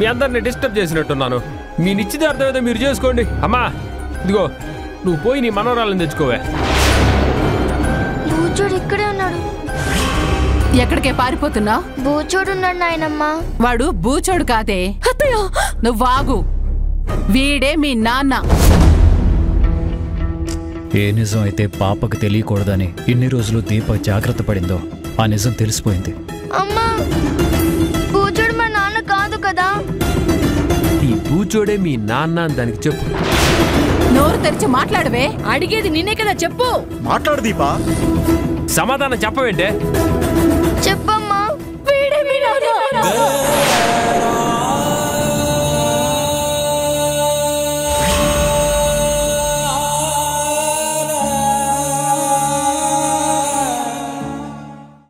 మీ అందరిని డిస్టర్బ్ చేసినట్టున్నాను మీ నిశ్చితార్థం ఏదో మీరు చేసుకోండి అమ్మా ఇదిగో నువ్వు పోయి నీ మనవరాలను తెచ్చుకోవే బూచోడు ఇక్కడే ఉన్నాడు ఎక్కడికే పారిపోతున్నా బూచోడు ఉన్నాడు నాయనమ్మ వాడు బూచోడు కాదే అత్తయ్య నువ్వు ఆగు వీడే మీ నాన్న ఏ నిజం అయితే పాపకు తెలియకూడదని ఇన్ని రోజులు దీప జాగ్రత్త పడిందో ఆ నిజం తెలిసిపోయింది అమ్మా బూచోడు మా నాన్న కాదు కదా ఈ బూచోడే మీ నాన్న అని దానికి చెప్పు నోరు తెరిచి మాట్లాడవే అడిగేది నిన్నే కదా చెప్పు మాట్లాడు దీపా సమాధానం చెప్పవేంటే చెప్పమ్మా వీడే మీ నాన్న